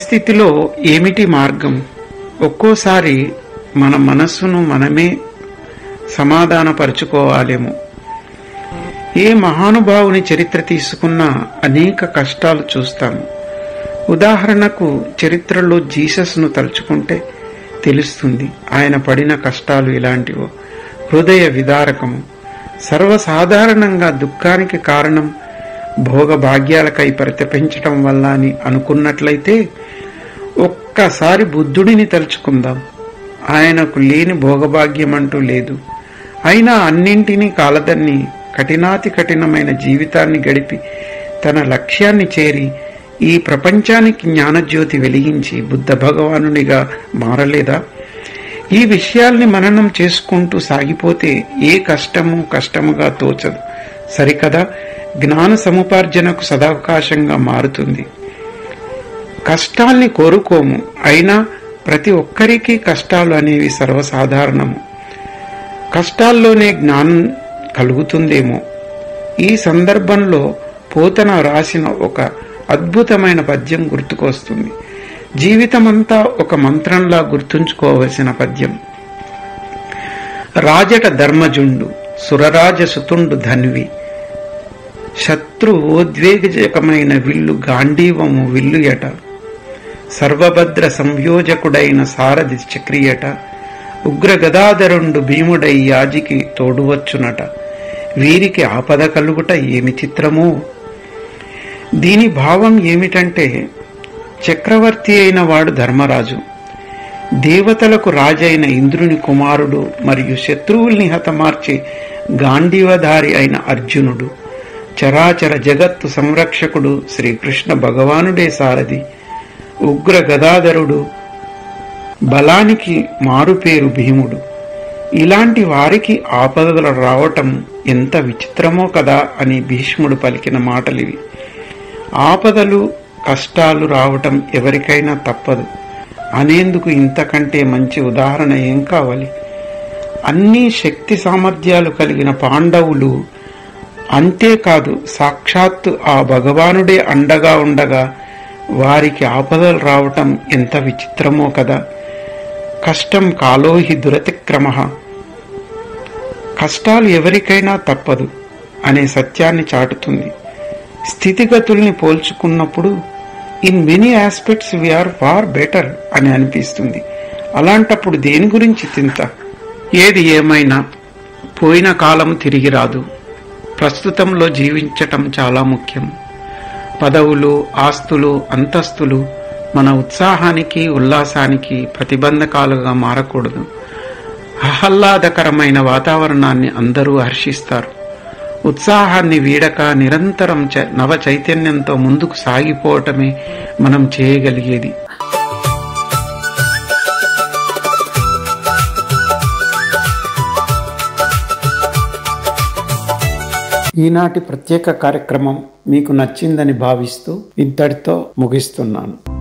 స్థితిలో ఏమిటి మార్గం ఒక్కోసారి మన మనస్సును మనమే సమాధానపరుచుకోవాలేమో ఏ మహానుభావుని చరిత్ర తీసుకున్నా అనేక కష్టాలు చూస్తాము ఉదాహరణకు చరిత్రలో జీసస్ను తలుచుకుంటే తెలుస్తుంది ఆయన పడిన కష్టాలు ఇలాంటివో హృదయ విదారకము సర్వసాధారణంగా దుఃఖానికి కారణం భోగభాగ్యాలకై పరితపించటం వల్ల అని అనుకున్నట్లయితే ఒక్కసారి బుద్ధుడిని తలుచుకుందాం ఆయనకు లేని భోగభాగ్యం అంటూ లేదు అయినా అన్నింటినీ కాలదన్ని కఠినాతి కఠినమైన జీవితాన్ని గడిపి తన లక్ష్యాన్ని చేరి ఈ ప్రపంచానికి జ్ఞానజ్యోతి వెలిగించి బుద్ధ భగవానునిగా మారలేదా ఈ విషయాల్ని మననం చేసుకుంటూ సాగిపోతే ఏ కష్టము కష్టముగా తోచదు సరికదా జ్ఞాన సముపార్జనకు సదావకాశంగా మారుతుంది కష్టాల్ని కోరుకోము అయినా ప్రతి ఒక్కరికి కష్టాలు అనేవి సర్వసాధారణము కష్టాల్లోనే జ్ఞానం కలుగుతుందేమో ఈ సందర్భంలో పోతన రాసిన ఒక అద్భుతమైన పద్యం గుర్తుకొస్తుంది జీవితమంతా ఒక మంత్రంలా గుర్తుంచుకోవలసిన పద్యం రాజట ధర్మజుండు సురరాజ సుతుండు ధన్వి శత్రు ఓద్వేగజకమైన విల్లు గాంధీవము విల్లుయట సర్వభద్ర సంయోజకుడైన సారథి చక్రియట ఉగ్ర గదాధరుండు భీముడై యాజికి తోడువచ్చునట వీరికి ఆపద కలుగుట ఏమి చిత్రమో దీని భావం ఏమిటంటే చక్రవర్తి అయిన వాడు ధర్మరాజు దేవతలకు రాజైన ఇంద్రుని కుమారుడు మరియు శత్రువుల్ని హతమార్చే గాంధీవధారి అయిన అర్జునుడు చరాచర జగత్తు సంరక్షకుడు శ్రీకృష్ణ భగవానుడే సారథి ఉగ్ర గదాధరుడు బలానికి మారుపేరు భీముడు ఇలాంటి వారికి ఆపదలు రావటం ఎంత విచిత్రమో కదా అని భీష్ముడు పలికిన మాటలివి ఆపదలు కష్టాలు రావటం ఎవరికైనా తప్పదు అనేందుకు ఇంతకంటే మంచి ఉదాహరణ ఏం కావాలి అన్ని శక్తి సామర్థ్యాలు కలిగిన పాండవులు అంతేకాదు సాక్షాత్తు ఆ భగవానుడే అండగా ఉండగా వారికి ఆపదలు రావటం ఎంత విచిత్రమో కదా కష్టం కాలోహి దురతిక్రమ కష్టాలు ఎవరికైనా తప్పదు అనే సత్యాన్ని చాటుతుంది స్థితిగతుల్ని పోల్చుకున్నప్పుడు in many aspects we are far better అని అనిపిస్తుంది అలాంటప్పుడు దేని గురించి చింత ఏది ఏమైనా పోయిన కాలం తిరిగి రాదు ప్రస్తుతంలో జీవించటం చాలా ముఖ్యం పదవులు ఆస్తులు అంతస్తులు మన ఉత్సాహానికి ఉల్లాసానికి ప్రతిబంధకాలుగా మారకూడదు ఆహ్లాదకరమైన వాతావరణాన్ని అందరూ హర్షిస్తారు ఉత్సాహాన్ని వీడక నిరంతరం చ- నవ చైతన్యంతో ముందుకు సాగిపోవటమే మనం చేయగలిగేది ఈనాటి ప్రత్యేక కార్యక్రమం మీకు నచ్చిందని భావిస్తూ ఇంతటితో ముగిస్తున్నాను